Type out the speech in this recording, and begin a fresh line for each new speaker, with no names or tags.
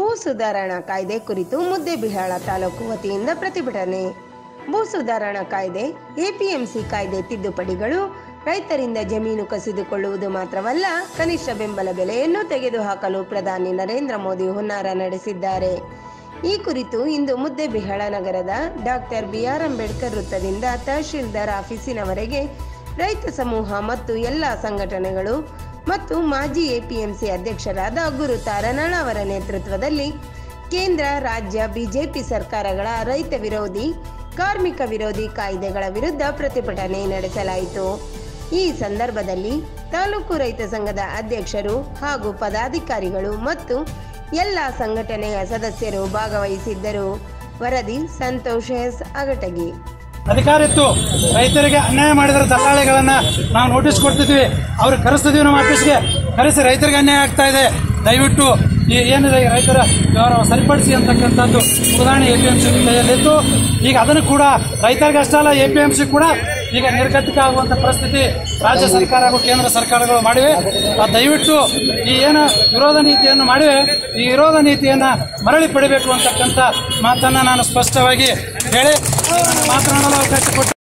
ಭೂ ಸುಧಾರಣಾ ಕಾಯ್ದೆ ಕುರಿತು ಮುದ್ದೆಬಿಹಾಳ ತಾಲೂಕು ವತಿಯಿಂದ ಪ್ರತಿಭಟನೆ ಭೂ ಸುಧಾರಣಾ ಕಾಯ್ದೆ ಎಪಿಎಂಸಿ ಕಾಯ್ದೆ ತಿದ್ದುಪಡಿಗಳು ರೈತರಿಂದ ಜಮೀನು ಕಸಿದುಕೊಳ್ಳುವುದು ಮಾತ್ರವಲ್ಲ ಕನಿಷ್ಠ ಬೆಂಬಲ ಬೆಲೆಯನ್ನು ತೆಗೆದುಹಾಕಲು ಪ್ರಧಾನಿ ನರೇಂದ್ರ ಮೋದಿ ಹುನ್ನಾರ ನಡೆಸಿದ್ದಾರೆ ಈ ಕುರಿತು ಇಂದು ಮುದ್ದೆಬಿಹಾಳ ನಗರದ ಡಾಕ್ಟರ್ ಬಿಆರ್ ಅಂಬೇಡ್ಕರ್ ವೃತ್ತದಿಂದ ತಹಶೀಲ್ದಾರ್ ಆಫೀಸಿನವರೆಗೆ ರೈತ ಸಮೂಹ ಮತ್ತು ಎಲ್ಲ ಸಂಘಟನೆಗಳು ಮತ್ತು ಮಾಜಿ ಎಪಿಎಂಸಿ ಅಧ್ಯಕ್ಷರಾದ ಗುರು ತಾರನಾಳ್ ಅವರ ನೇತೃತ್ವದಲ್ಲಿ ಕೇಂದ್ರ ರಾಜ್ಯ ಬಿಜೆಪಿ ಸರ್ಕಾರಗಳ ರೈತ ವಿರೋಧಿ ಕಾರ್ಮಿಕ ವಿರೋಧಿ ಕಾಯ್ದೆಗಳ ವಿರುದ್ಧ ಪ್ರತಿಭಟನೆ ನಡೆಸಲಾಯಿತು ಈ ಸಂದರ್ಭದಲ್ಲಿ ತಾಲೂಕು ರೈತ ಸಂಘದ ಅಧ್ಯಕ್ಷರು ಹಾಗೂ ಪದಾಧಿಕಾರಿಗಳು ಮತ್ತು ಎಲ್ಲ ಸಂಘಟನೆಯ ಸದಸ್ಯರು ಭಾಗವಹಿಸಿದ್ದರು ವರದಿ ಸಂತೋಷ್ ಎಸ್ ಅಗಟಗಿ
ಅಧಿಕಾರ ಇತ್ತು ರೈತರಿಗೆ ಅನ್ಯಾಯ ಮಾಡಿದ್ರೆ ದಲ್ಲಾಳಿಗಳನ್ನ ನಾವು ನೋಟಿಸ್ ಕೊಡ್ತಿದ್ವಿ ಅವ್ರಿಗೆ ಕರೆಸ್ತಿದ್ವಿ ನಮ್ಮ ಆಫೀಸ್ಗೆ ಕರೆಸಿ ರೈತರಿಗೆ ಅನ್ಯಾಯ ಆಗ್ತಾ ಇದೆ ದಯವಿಟ್ಟು ಈ ಏನಿದೆ ಈ ರೈತರ ವ್ಯವಹಾರ ಸರಿಪಡಿಸಿ ಅಂತಕ್ಕಂಥದ್ದು ಉದಾಹರಣೆ ಎ ಪಿ ಎಂ ಸಿ ಕೈಯಲ್ಲಿತ್ತು ಈಗ ಅದನ್ನು ಕೂಡ ರೈತರಿಗೆ ಅಷ್ಟೇ ಅಲ್ಲ ಎ ಪಿ ಎಂ ಸಿ ಕೂಡ ಈಗ ನಿರ್ಗತಿಕ ಆಗುವಂತ ಪರಿಸ್ಥಿತಿ ರಾಜ್ಯ ಸರ್ಕಾರ ಹಾಗೂ ಕೇಂದ್ರ ಸರ್ಕಾರಗಳು ಮಾಡಿವೆ ಆ ದಯವಿಟ್ಟು ಈ ಏನು ವಿರೋಧ ನೀತಿಯನ್ನು ಮಾಡಿವೆ ಈ ವಿರೋಧ ನೀತಿಯನ್ನ ಮರಳಿ ಪಡಿಬೇಕು ಅಂತಕ್ಕಂಥ ಮಾತನ್ನ ನಾನು ಸ್ಪಷ್ಟವಾಗಿ ಹೇಳಿ ಮಾತನಾಡಲು ಅವಕಾಶ ಕೊಟ್ಟು